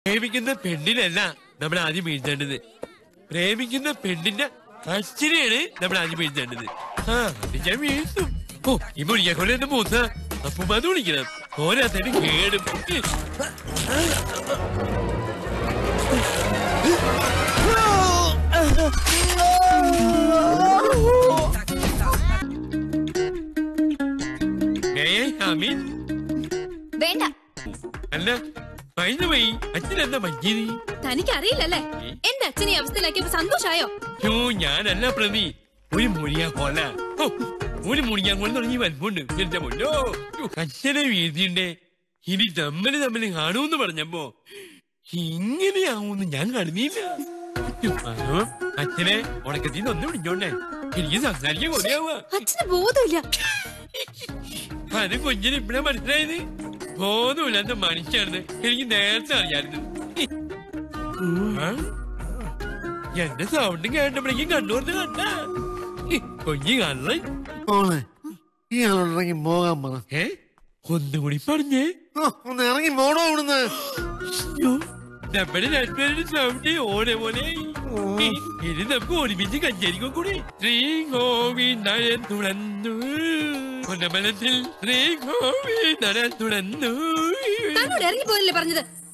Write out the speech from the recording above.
പ്രേമിക്കുന്ന പെണ്ണിനല്ല നമ്മൾ ആദ്യം വീഴ്ത്തേണ്ടത് പ്രേമിക്കുന്ന പെണ്ണിന്റെ അച്ഛനെയാണ് നമ്മൾ ആദ്യം വീഴ്ത്തേണ്ടത് ആ അത് ഞാൻ വീഴ്ത്തും ഓ ഈ മുടിയാക്കൊള്ള എന്റെ മൂത്ത അപ്പം അത് വിളിക്കണം ഓരോരുത്തരും കേടും ഏയ് അമീൻ വേണ്ട അല്ല മൈന വൈ അച്ഛനെന്താ മഞ്ഞിനി തനിക്ക് അറിയില്ലല്ലേ എന്റെ അച്ഛനെ ഈ അവസ്ഥയിലാക്കിയപ്പോ സന്തോഷായോ യോ ഞാനല്ല പ്രതി ഒരു മുറിയാ കൊല ഓ, ഒരു മുറിയാൻ കൊണ്ട് തുടങ്ങി വൻപുണ്ട് എന്റെ മുന്നോ യ്യോ, അച്ഛനെ വീതിയുണ്ടേ ഇനി തമ്മില് തമ്മില് കാണൂന്ന് പറഞ്ഞപ്പോ ഇങ്ങനെയാവൂന്ന് ഞാൻ കാണുന്നില്ല യ്യോ, അതോ, അച്ഛനെ ഉണക്കത്തിൽ നിന്ന് ഒന്ന് വിളിച്ചോണ്ടേ എനിക്ക് സംസാരിക്കാൻ കൊതിയാവാ അച്ഛന് ബോധമില്ല അത് കുഞ്ഞിന് ഇപ്പഴാ മനസ്സിലായത് ബോധമില്ലാത്ത മനുഷ്യാണെന്ന് എനിക്ക് നേരത്തെ അറിയായിരുന്നു ആ? എന്റെ സൗണ്ട് കേട്ടപ്പോഴേക്കും കണ്ണൂർന്ന് കണ്ട കുഞ്ഞി കള്ള മോളെ ഇയാളോട് ഇറങ്ങി പോകാൻ പറ ഏ ഒന്നുകൂടി പറഞ്ഞേ ഓ, ഒന്ന് ഇറങ്ങി പോടോ ഇവിടുന്ന് യ്യോ, നമ്മുടെ രണ്ടുപേരുടെ സൗണ്ട് ഓനെ പോലെ ഇനി നമുക്ക് ഒരുമിച്ച് കഞ്ചേരിക്കും കൂടി ശ്രീകോവിന്ദൻ തുളന്നു പൊന്നമ്പലത്തിൽ ശ്രീകോവിന്ദൻ തുളന്നു തന്നോട് ഇറങ്ങി പോയല്ലേ പറഞ്ഞത്